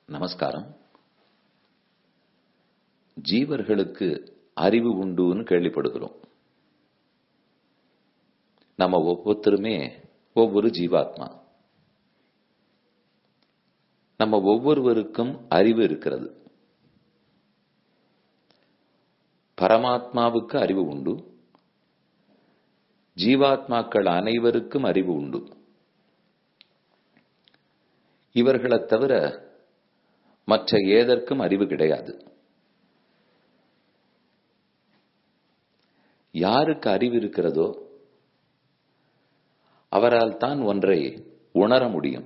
நமஸ்காரம் ஜீவர்களுக்கு அறிவு உண்டுன்னு கேள்விப்படுகிறோம் நம்ம ஒவ்வொருத்தருமே ஒவ்வொரு ஜீவாத்மா நம்ம ஒவ்வொருவருக்கும் அறிவு இருக்கிறது பரமாத்மாவுக்கு அறிவு உண்டு ஜீவாத்மாக்கள் அனைவருக்கும் அறிவு உண்டு இவர்களைத் தவிர மற்ற ஏதற்கும் அறிவு கிடையாது யாருக்கு அறிவு இருக்கிறதோ அவரால் தான் ஒன்றை உணர முடியும்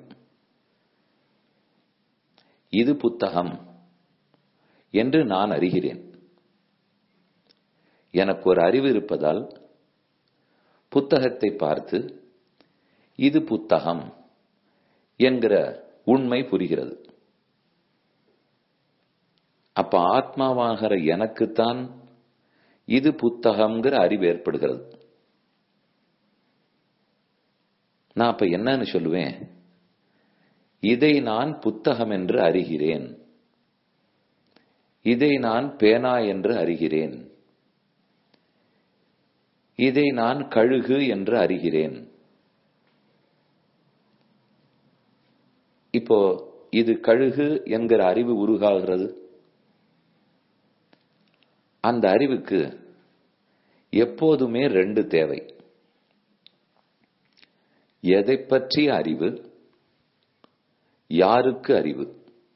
இது புத்தகம் என்று நான் அறிகிறேன் எனக்கு ஒரு அறிவு இருப்பதால் புத்தகத்தை பார்த்து இது புத்தகம் என்கிற உண்மை புரிகிறது அப்ப ஆத்மாவாகிற எனக்குத்தான் இது புத்தகம்ங்கிற அறிவு ஏற்படுகிறது நான் அப்ப என்னன்னு சொல்லுவேன் இதை நான் புத்தகம் என்று அறிகிறேன் இதை நான் பேனா என்று அறிகிறேன் இதை நான் கழுகு என்று அறிகிறேன் இப்போ இது கழுகு என்கிற அறிவு உருகாகிறது அந்த அறிவுக்கு எப்போதுமே ரெண்டு தேவை எதை பற்றிய அறிவு யாருக்கு அறிவு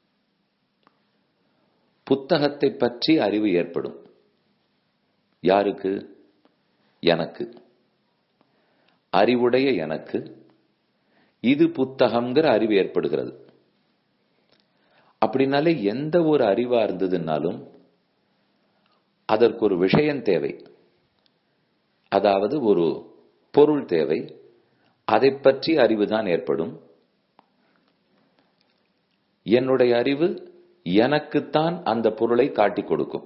புத்தகத்தை பற்றி அறிவு ஏற்படும் யாருக்கு எனக்கு அறிவுடைய எனக்கு இது புத்தகம்ங்கிற அறிவு ஏற்படுகிறது அப்படின்னாலே எந்த ஒரு அறிவா இருந்ததுன்னாலும் அதற்கு ஒரு விஷயம் தேவை அதாவது ஒரு பொருள் தேவை அதை பற்றி அறிவுதான் ஏற்படும் என்னுடைய அறிவு எனக்குத்தான் அந்த பொருளை காட்டிக் கொடுக்கும்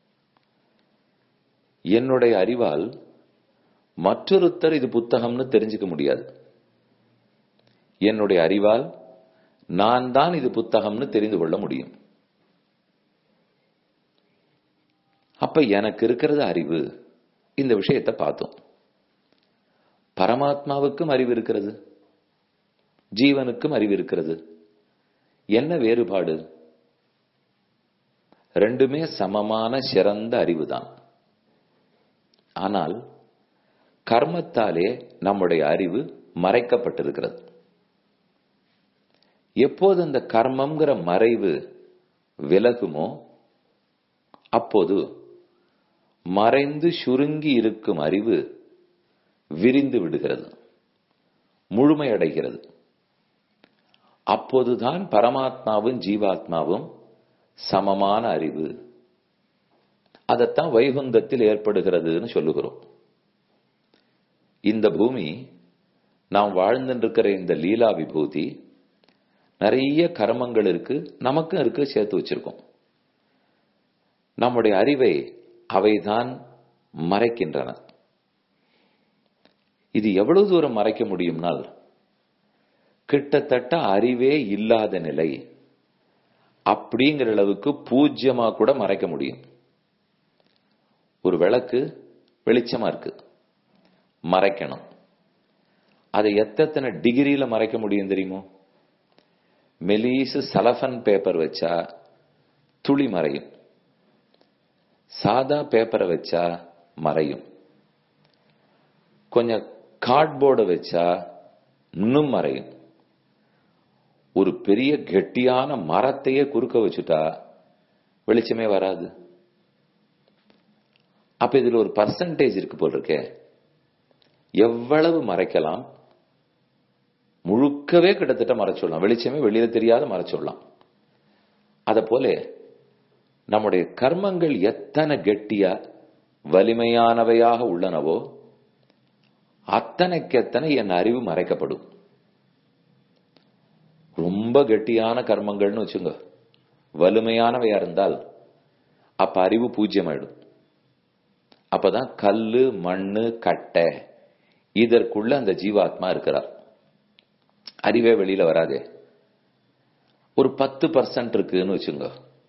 என்னுடைய அறிவால் மற்றொருத்தர் இது புத்தகம்னு தெரிஞ்சுக்க முடியாது என்னுடைய அறிவால் நான் தான் இது புத்தகம்னு தெரிந்து கொள்ள முடியும் அப்ப எனக்கு இருக்கிறது அறிவு இந்த விஷயத்தை பார்த்தோம் பரமாத்மாவுக்கும் அறிவு இருக்கிறது ஜீவனுக்கும் அறிவு இருக்கிறது என்ன வேறுபாடு ரெண்டுமே சமமான சிறந்த அறிவுதான் ஆனால் கர்மத்தாலே நம்முடைய அறிவு மறைக்கப்பட்டிருக்கிறது எப்போது அந்த கர்மம்ங்கிற மறைவு விலகுமோ அப்போது மறைந்து சுருங்கி இருக்கும் அறிவு விரிந்து விடுகிறது முழுமையடைகிறது அப்போதுதான் பரமாத்மாவும் ஜீவாத்மாவும் சமமான அறிவு அதைத்தான் வைகுந்தத்தில் ஏற்படுகிறதுன்னு சொல்லுகிறோம் இந்த பூமி நாம் வாழ்ந்துருக்கிற இந்த லீலா விபூதி நிறைய கர்மங்கள் இருக்கு நமக்கும் இருக்கு சேர்த்து வச்சிருக்கோம் நம்முடைய அறிவை அவைதான் மறைக்கின்றன இது எவ்வளவு தூரம் மறைக்க முடியும்னால் கிட்டத்தட்ட அறிவே இல்லாத நிலை அப்படிங்கிற அளவுக்கு பூஜ்யமா கூட மறைக்க முடியும் ஒரு விளக்கு வெளிச்சமா இருக்கு மறைக்கணும் அதை எத்தனை டிகிரியில மறைக்க முடியும் தெரியுமோ மெலீசு சலஃபன் பேப்பர் வச்சா துளி மறையும் சாதா பேப்பரை வச்சா மறையும் கொஞ்சம் கார்ட்போர்டு வச்சா இன்னும் மறையும் ஒரு பெரிய கெட்டியான மரத்தையே குறுக்க வச்சுட்டா வெளிச்சமே வராது அப்ப இதுல ஒரு பர்சன்டேஜ் இருக்கு போல் இருக்கே எவ்வளவு மறைக்கலாம் முழுக்கவே கிட்டத்தட்ட மறைச்சிடலாம் வெளிச்சமே வெளியில தெரியாத மறைச்சிடலாம் அத போல நம்முடைய கர்மங்கள் எத்தனை கெட்டியா வலிமையானவையாக உள்ளனவோ அத்தனைக்கெத்தனை என் அறிவு மறைக்கப்படும் ரொம்ப கெட்டியான கர்மங்கள்னு வச்சுங்க வலிமையானவையா இருந்தால் அப்ப அறிவு பூஜ்யமாயிடும் அப்பதான் கல்லு மண்ணு கட்டை இதற்குள்ள அந்த ஜீவாத்மா இருக்கிறார் அறிவே வெளியில வராதே ஒரு பத்து பர்சன்ட் இருக்குன்னு வச்சுங்க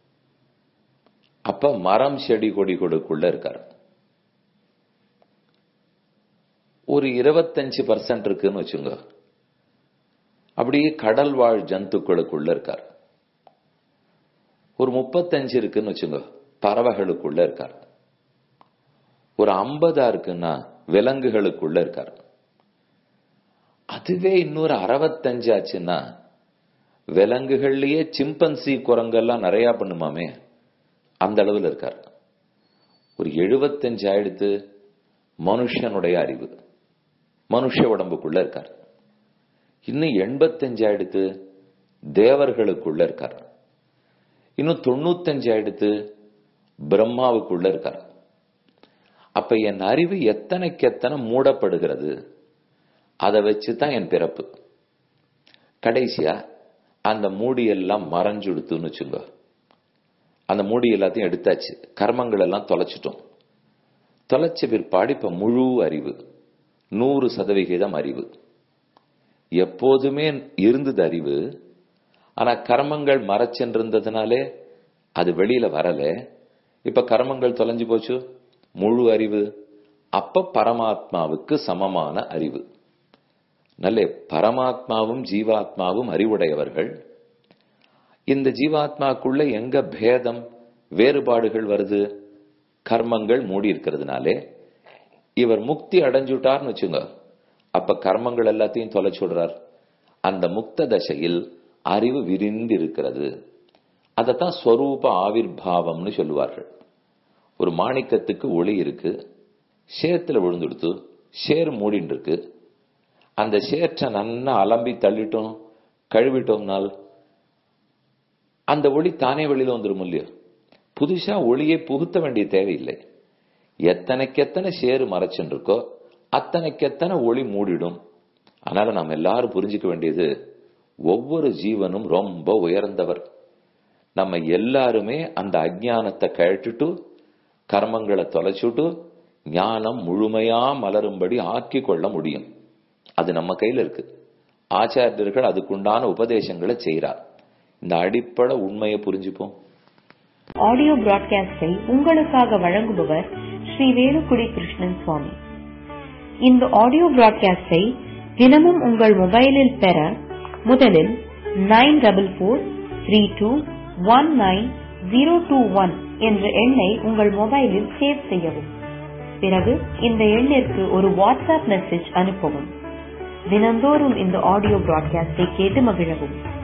அப்ப மரம் செடி கொடி கொடுக்குள்ள இருக்காரு ஒரு இருபத்தஞ்சு பர்சன்ட் இருக்குன்னு வச்சுங்க அப்படியே கடல் வாழ் ஜந்துக்களுக்குள்ள இருக்கார் ஒரு முப்பத்தஞ்சு இருக்குன்னு வச்சுங்க பறவைகளுக்குள்ள இருக்கார் ஒரு ஐம்பதா இருக்குன்னா விலங்குகளுக்குள்ள இருக்கார் அதுவே இன்னொரு அறுபத்தஞ்சு ஆச்சுன்னா விலங்குகள்லயே சிம்பன்சி குரங்கெல்லாம் நிறைய பண்ணுமாமே அந்த அளவில் இருக்கார் ஒரு எழுபத்தஞ்சு ஆயிடுத்து மனுஷனுடைய அறிவு மனுஷ உடம்புக்குள்ள இருக்கார் இன்னும் எண்பத்தஞ்சு ஆயிடுத்து தேவர்களுக்குள்ள இருக்கார் இன்னும் தொண்ணூத்தஞ்சு ஆயிடுத்து பிரம்மாவுக்குள்ள இருக்கார் அப்ப என் அறிவு எத்தனைக்கு எத்தனை மூடப்படுகிறது அதை வச்சு தான் என் பிறப்பு கடைசியா அந்த மூடி எல்லாம் மறைஞ்சுடுத்துன்னு வச்சுங்க அந்த மூடி எல்லாத்தையும் எடுத்தாச்சு கர்மங்கள் எல்லாம் தொலைச்சிட்டோம் தொலைச்ச பிற்பாடு இப்ப முழு அறிவு நூறு சதவிகிதம் அறிவு எப்போதுமே இருந்தது அறிவு ஆனா கர்மங்கள் மறைச்சென்றிருந்ததுனாலே அது வெளியில வரல இப்ப கர்மங்கள் தொலைஞ்சு போச்சு முழு அறிவு அப்ப பரமாத்மாவுக்கு சமமான அறிவு நல்ல பரமாத்மாவும் ஜீவாத்மாவும் அறிவுடையவர்கள் இந்த ஜீவாத்மாக்குள்ள எங்க பேதம் வேறுபாடுகள் வருது கர்மங்கள் மூடி இருக்கிறதுனாலே இவர் முக்தி அடைஞ்சுட்டார்னு வச்சுங்க அப்ப கர்மங்கள் எல்லாத்தையும் தொலைச்சுடுறார் அந்த முக்த தசையில் அறிவு விரிந்து இருக்கிறது அதைத்தான் ஸ்வரூப ஆவிர்பாவம்னு சொல்லுவார்கள் ஒரு மாணிக்கத்துக்கு ஒளி இருக்கு சேத்துல விழுந்துடுத்து சேர் மூடின்னு இருக்கு அந்த சேற்றை நன்னா அலம்பி தள்ளிட்டோம் கழுவிட்டோம்னால் அந்த ஒளி தானே வெளியில வந்துடும் இல்லையோ புதுசா ஒளியை புகுத்த வேண்டிய தேவையில்லை எத்தனைக்கு எத்தனை சேரு மறைச்சுருக்கோ அத்தனைக்கு எத்தனை ஒளி மூடிடும் அதனால நாம் எல்லாரும் புரிஞ்சுக்க வேண்டியது ஒவ்வொரு ஜீவனும் ரொம்ப உயர்ந்தவர் நம்ம எல்லாருமே அந்த அஜானத்தை கழட்டிட்டு கர்மங்களை தொலைச்சுட்டு ஞானம் முழுமையா மலரும்படி ஆக்கி கொள்ள முடியும் அது நம்ம கையில இருக்கு ஆச்சாரியர்கள் அதுக்குண்டான உபதேசங்களை செய்யறார் இந்த அடிப்படை உண்மையை புரிஞ்சுப்போம் ஆடியோ பிராட்காஸ்டை உங்களுக்காக வழங்குபவர் ஸ்ரீ வேலுக்குடி கிருஷ்ணன் சுவாமி இந்த ஆடியோ பிராட்காஸ்டை தினமும் உங்கள் மொபைலில் பெற முதலில் nine double four three two one nine zero two one என்ற எண்ணை உங்கள் மொபைலில் சேவ் செய்யவும் பிறகு இந்த எண்ணிற்கு ஒரு வாட்ஸ்அப் மெசேஜ் அனுப்பவும் தினந்தோறும் இந்த ஆடியோ பிராட்காஸ்டை கேட்டு மகிழவும்